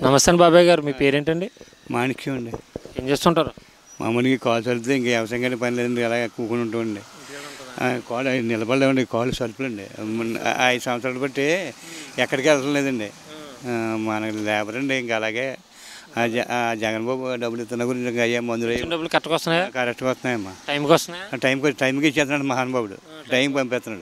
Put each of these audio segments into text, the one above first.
నమస్తే అండి బాబాయ్ గారు మీ పేరేంటండి మాణిక్యం అండి ఏం చేస్తుంటారు మామూలుగా కాలు సరిపితే ఇంకా వ్యవసాయం కానీ పని లేదండి అలాగే కూకుని ఉంటామండి ఆ, కాలు నిలబడలేమండి కాలు సరుపులండి మొన్న ఐదు సంవత్సరాలు బట్టి ఎక్కడికి వెళ్ళడం లేదండి ఆ, మనకి లేబర్ అండి ఇంకా అలాగే ఆ జ- ఆ జగన్ బాబు డబ్బులు ఇస్తున్న గురించి ఇంకా అయ్యా మందులు అయ్యి డబ్బులు కట్టకొస్తున్నాయా కరెక్ట్గా వస్తున్నాయమ్మా టైంకి వస్తున్నాయా ఆ టైంకి టైంకి ఇచ్చేస్తున్నాడు మహానుభావుడు టైం పంపిస్తున్నాడు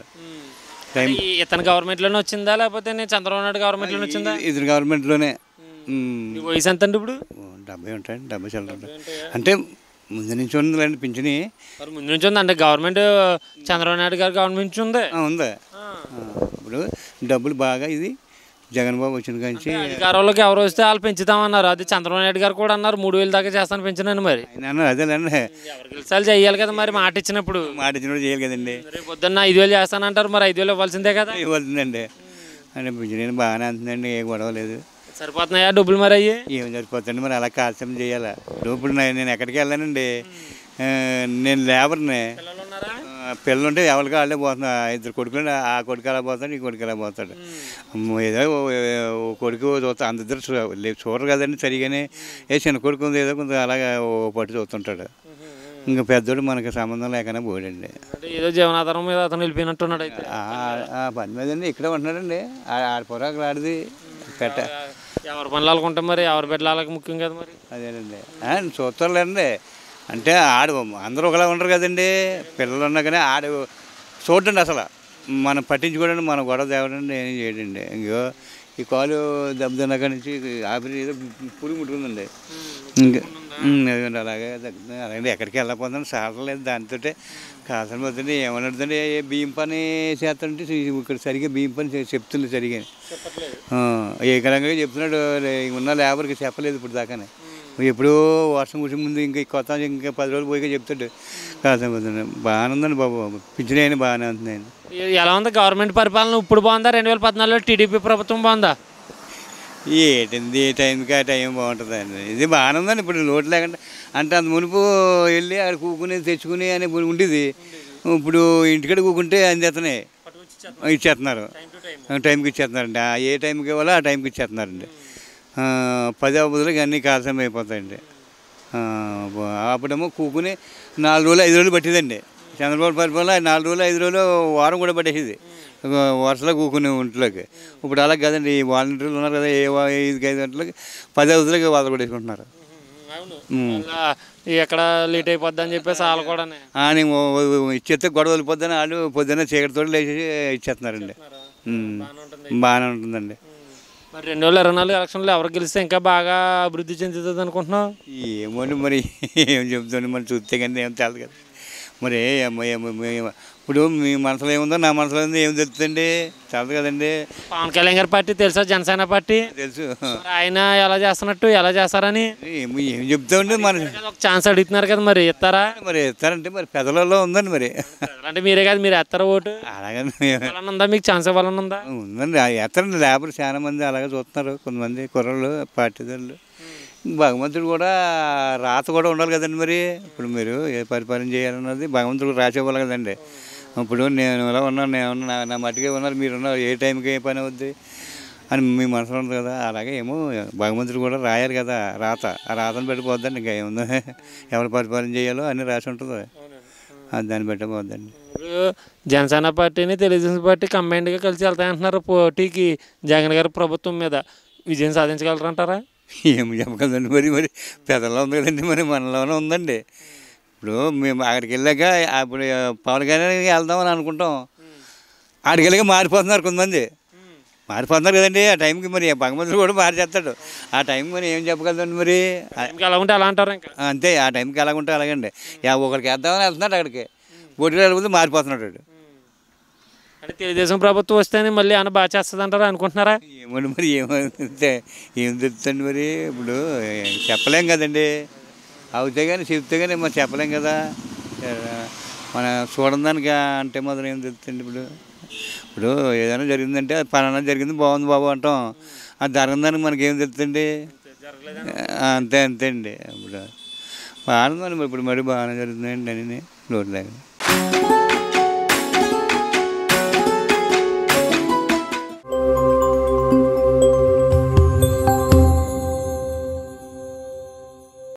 టైం ఈ ఇతని గవర్నమెంట్లోనే వచ్చిందా లేకపోతే నేను చంద్రబాబు నాయుడు గవర్నమెంట్లోనే వచ్చిందా ఇద్దరు గవర్నమెంట్లోనే ఉమ్, మీ వయసు ఎంత అండి ఇప్పుడు ఓ, డెబ్బై ఉంటాయండి డెబ్బై చిల్లర ఉంటాయి అంటే ముందు నుంచి ఉందండి పింఛని మరి ముందు నుంచి ఉంది అంటే గవర్నమెంట్ చంద్రబాబు నాయుడు గారు గవర్నమెంట్ నుంచి ఉంది ఆ, ఉంది ఆ, ఇప్పుడు డబ్బులు బాగా ఇది జగన్ బాబు వచ్చిన కాంచి అధికారంలోకి ఎవరు వస్తే వాళ్ళు పెంచుతామన్నారు అది చంద్రబాబు నాయుడు గారు కూడా అన్నారు మూడు వేలు దాకా చేస్తాను పెంచినాను మరి ఆయన అన్నారు అదేనండి ఎవరు గెలిచాలి చెయ్యాలి కదా మరి మాట ఇచ్చినప్పుడు మాట ఇచ్చినప్పుడు చేయాలి కదండి రేపు పొద్దున్న ఐదు వేలు చేస్తానంటారు మరి ఐదు వేలు ఇవ్వాల్సిందే కదా ఇవ్వాల్సిందండి అంటే పింఛన్ బాగానే అంతుందండి ఏ గొడవ లేదు సరిపోతున్నాయా డబ్బులు మరి అయ్యి ఏం సరిపోతుంది మరి అలా కాల్సం చేయాలా ఇప్పుడు ఇప్పుడు నే- నేను ఎక్కడికి వెళ్ళానండి ఆ, నేను లేబర్ని పిల్లలు ఉన్నారా ఆ, పిల్లలు ఉంటే ఎవరికి వాళ్ళే పోతున్నా ఇద్దరు కొడుకులు ఆ కొడుకు అలా పోతాడు ఈ కొడుకు అలా పోతాడు అమ్మో, ఏదో ఓ- ఓ కొడుకు చూస్తా అందరిద్దరు చూ- లే- చూడరు కదండి సరిగానే ఏ చిన్న కొడుకు ఉంది ఏదో కొంత అలాగా ఓ పట్టు చూస్తుంటాడు ఇంకా పెద్దోడు మనకి సంబంధం లేకనే పోయాడండి అంటే ఏదో జీవనాధారం మీద అతను వెళ్ళిపోయినట్టున్నాడు అయితే ఆ- ఆ పని మీద అండి ఇక్కడే ఉంటున్నాడండి ఆ- ఆడ పొరాకులు ఆడిది పెట్ట ఎవరి పనులు వాళ్ళకుంటే మరి ఎవరి బిడ్డలు వాళ్ళకి ముఖ్యం కదా మరి అదేనండి ఆ, చూస్తారులేండి అంటే ఆడు అందరూ ఒకలా ఉండరు కదండి పిల్లలు ఉన్నా కానీ ఆడు చూడండి అసలు మనం పట్టించుకోవడానికి మన గొడవ తేవడండి ఏం చేయడండి ఇంకో ఈ కాలు దెబ్బతిన్నాక నుంచి ఆపిరి ఏదో పురుగు ముట్టుకుందండి ఇంకా ఉమ్, అదిగోండి అలాగే తగ్గుతుంది అలాగే ఎక్కడికి వెళ్ళకపోతున్నాను సాగలేదు దాంతో కాసం పోతుంది ఏమన్నదండి బియ్యం పని చేస్తుంటే ఇక్కడ సరిగ్గా బియ్యం పని చె- చెప్తుంది సరిగా ఆ, ఏకరంగా చెప్తున్నాడు లే- ఉన్న లేబర్కి చెప్పలేదు ఇప్పుడు దాకానే ఎప్పుడో వర్షం కూర్చొని ముందు ఇంకా కొత్త ఇంకా పది రోజులు పోయిగా చెప్తాడు కాసం పోతుంది బాగానే ఉందండి బాబు పింఛన్ అయినా బాగానే ఉంది ఎ- ఎలా ఉంది గవర్నమెంట్ పరిపాలన ఇప్పుడు బాగుందా రెండు వేల పద్నాలుగులో టీడీపీ ప్రభుత్వం బాగుందా ఏంటింది ఏ టైంకి ఆ టైం బాగుంటుందండి ఇది బాగానే ఉందండి ఇప్పుడు లోటు లేకుండా అంటే అంత మునుపు వెళ్ళి అక్కడ కూకుని తెచ్చుకుని అని ఉండేది ఇప్పుడు ఇంటికాడ కూకుంటే అందేస్తున్నాయి ఇచ్చేస్తున్నారు టైంకి ఇచ్చేస్తున్నారండి ఆ ఏ టైంకి ఇవ్వాలో ఆ టైంకి ఇచ్చేస్తున్నారండి ఆ, పది బదులుగా అన్నీ కాల్సం అయిపోతాయండి ఆ, బ- అప్పుడేమో కూకుని నాలుగు రోజులు ఐదు రోజులు పట్టేదండి చంద్రబాబు పరిపాలన నాలుగు రోజులు ఐదు రోజులు వారం కూడా పట్టేసేది ఒక వరుసలో కూకుని ఒంట్లోకి ఇప్పుడు అలా కదండి ఈ వాలంటీర్లు ఉన్నారు కదా ఏ వా- ఐదు ఐదు గంటలకి పది రోజులకి వాళ్ళు కూడా వేసుకుంటున్నారు మళ్ళా ఎక్కడ లేట్ అయిపోద్ది అని చెప్పేసి వాళ్ళు కూడా అని ఇచ్చేస్తే గొడవ వెళ్ళిపోద్దని వాళ్ళు పొద్దున్న చీకటితో లేచి ఇచ్చేస్తున్నారండి ఉమ్. బాగానే ఉంటుందండి మరి రెండు వేల ఇరవై నాలుగు ఎలక్షన్లో ఎవరు గెలిస్తే ఇంకా బాగా అభివృద్ధి చెందుతుంది అనుకుంటున్నావు ఏమోండి మరి ఏం చెప్తాను మరి చూస్తే కానీ ఏం తెలదు కదా మరి ఏమో ఏమో ఏమో. ఇప్పుడు మీ మనసులో ఏముందో నా మనసులో ఏముందో ఏం తెలుస్తుందండి తెలదు కదండి పవన్ కళ్యాణ్ గారి పార్టీ తెలుసా జనసేన పార్టీ తెలుసు మరి ఆయన ఎలా చేస్తున్నట్టు ఎలా చేస్తారని ఏమో ఏం చెప్తామండి మన ఒక ఛాన్స్ అడుగుతున్నారు కదా మరి ఇస్తారా మరి ఇస్తారంటే మరి పెదలలో ఉందండి మరి అంటే మీరే కదా మీరు ఎత్తారా ఓటు అలాగని ఇవ్వాలని ఉందా మీకు ఛాన్స్ ఇవ్వాలని ఉందా ఉందండి ఎత్తరండి లేబర్ చాలా మంది అలాగే చూస్తున్నారు కొంతమంది కుర్రలు పార్టీదారులు భగవంతుడు కూడా రాత కూడా ఉండాలి కదండి మరి ఇప్పుడు మీరు ఏ పరిపాలన చేయాలన్నది భగవంతుడు రాసి ఇవ్వాలి కదండి ఇప్పుడు నేను ఇలా ఉన్నాను నేను ఉన్నా, నా- నా మట్టుకే ఉన్నారు మీరు ఉన్నారు ఏ టైంకి ఏ పని అవుద్ది అని మీ మనసులో ఉంది కదా అలాగే ఏమో భగవంతుడు కూడా రాయారు కదా రాత ఆ రాతను పెట్టి పోద్దండి ఇంకా ఏముందో ఎవరు పరిపాలన చేయాలో అన్నీ రాసి ఉంటుంది అది దాన్ని బట్టి పోద్దండి ఇప్పుడు జనసేన పార్టీని తెలుగుదేశం పార్టీ కంబైన్డ్గా కలిసి వెళ్తాయంటున్నారు పోటీకి జగన్ గారి ప్రభుత్వం మీద విజయం సాధించగలరంటారా ఏమి చెప్పగలండి మరి మరి పెదలో ఉంది కదండి మరి మనలోనే ఉందండి ఇప్పుడు మేము అక్కడికి వెళ్ళాక అప్పుడు పవన్ కళ్యాణ్కి వెళ్దామని అనుకుంటాం అక్కడికి వెళ్ళాక మారిపోతున్నారు కొంతమంది మారిపోతున్నారు కదండి ఆ టైంకి మరి భగవంతుడు కూడా మార్చేస్తాడు ఆ టైంకి మరి ఏం చెప్పగలండి మరి ఆ- ఇంకా ఎలా ఉంటే అలా అంటారు ఇంకా అంతే ఆ టైంకి ఎలాగుంటే అలాగండి యా ఒకరికి వేద్దామని వెళ్తున్నాడు అక్కడికి బొట్టుకు వెళ్ళిపోతే మారిపోతున్నాడు వాడు. అంటే తెలుగుదేశం ప్రభుత్వం వస్తేనే మళ్ళీ అన్న బాగా చేస్తుంది అంటారా అనుకుంటున్నారా ఏమండి మరి ఏమంటే ఏం తెలుస్తుంది మరి ఇప్పుడు చెప్పలేం కదండి అవుతే కానీ చెప్తే కానీ మనం చెప్పలేం కదా మన చూడడానికి అంటే మాత్రం ఏం తెలుస్తుంది ఇప్పుడు ఇప్పుడు ఏదైనా జరిగిందంటే అది పలానా జరిగింది బాగుంది బాబు అంటాం అది జరగదానికి మనకి ఏం తెలుస్తుంది అంతే అంతే అండి ఇప్పుడు బాగుంది మరి ఇప్పుడు మరి బాగానే జరుగుతుందండి అని లోటు లేకుండా